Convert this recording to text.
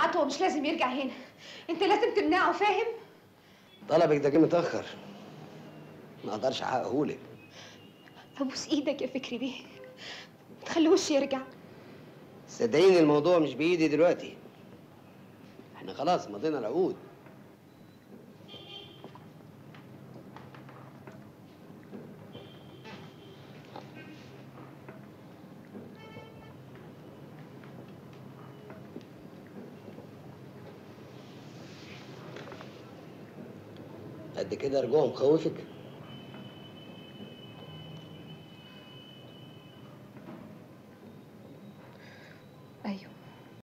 عطوه مش لازم يرجع هنا انت لازم تمنعه فاهم طلبك ده جه متاخر ما اقدرش احققهولك ابوس ايدك يا فكري بيه ما تخليهوش يرجع صدقيني الموضوع مش بايدي دلوقتي احنا خلاص مضينا العقود قد كده رجوع مخوفك